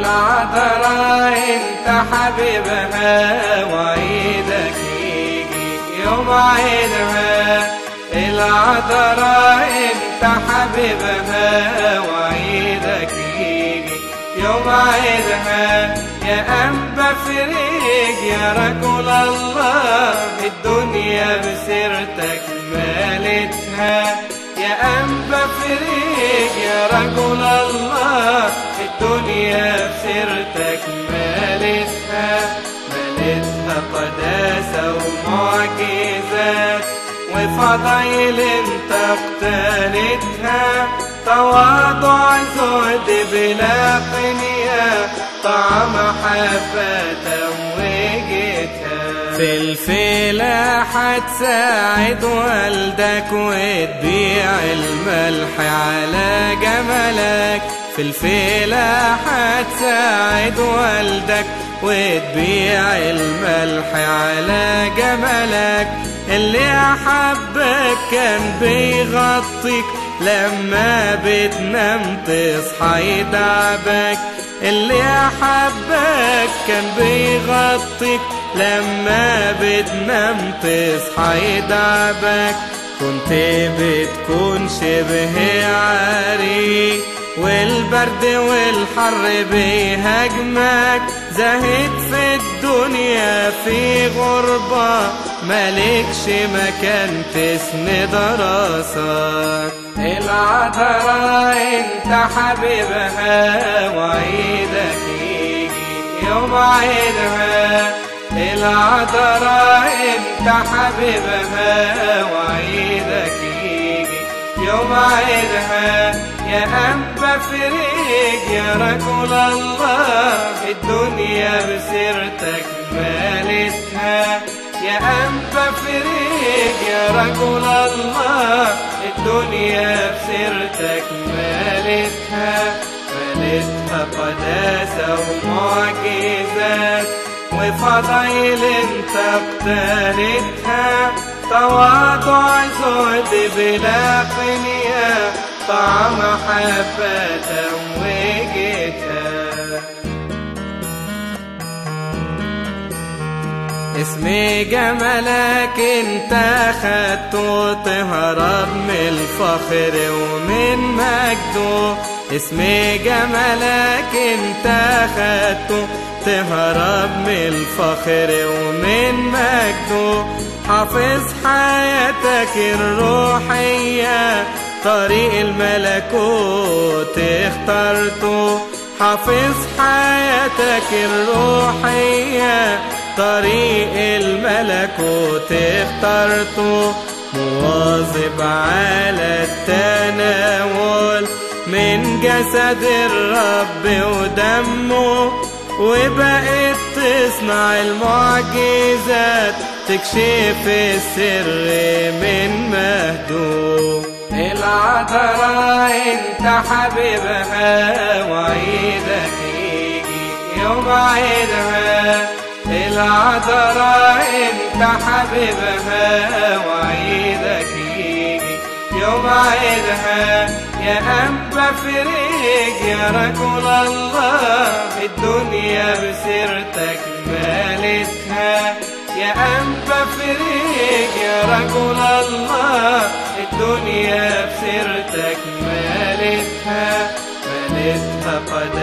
العذراء انت حبيبها وعيدك يجي يوم عيدها العذراء انت حبيبها وعيدك يجي يوم عيدها يا أنبا فريج يا رجل الله الدنيا بسيرتك مالتها يا أنبا فريج يا رجل الله الدنيا بسيرتك مالتها مالتها قداسة ومعجزات وفضايل انت اقتنتها تواضع زهد بلا قنية طعم حبة وجهتها في الفيلة حتساعد والدك وتبيع الملح على جملك في الفيلة حتساعد والدك وتبيع الملح على جملك اللي أحبك كان بيغطيك لما بتنام تصحى يتعبك اللي أحبك كان بيغطيك لما بتنام تصحى يتعبك كنت بتكون شبه عريق والبرد والحر بيهاجمك زهد في الدنيا في غربة مالكش مكان تسند راسك العذراء انت حبيبها وعيدك يجي يوم عيدها العذراء انت حبيبها وعيدك يجي يوم عيدها يا أنبا فريج يا رجل الله الدنيا بسيرتك مالتها يا أنبا فريج يا رجل الله الدنيا بسيرتك مالتها مالتها قداسة ومعجزات وفضايل انت اقتنتها تواضع زهد بلا قنية طعم حبة وجهتها اسم جمالك انت خدته تهرب من الفخر ومن مجده اسم جمالك انت خدته تهرب من الفخر ومن مجده حافظ حياتك الروحية طريق الملكوت اخترته حافظ حياتك الروحية طريق الملكوت اخترته مواظب على التناول من جسد الرب ودمه وبقيت تصنع المعجزات تكشف السر من مهدوم العذراء انت حبيبها وعيدك يجي يوم عيدها العذراء انت حبيبها وعيدك يجي يوم عيدها يا أنبا فريج يا رجل الله الدنيا بسيرتك مالتها يا أنبا فريج يا رجل الله الدنيا بسيرتك مالتها مالتها قد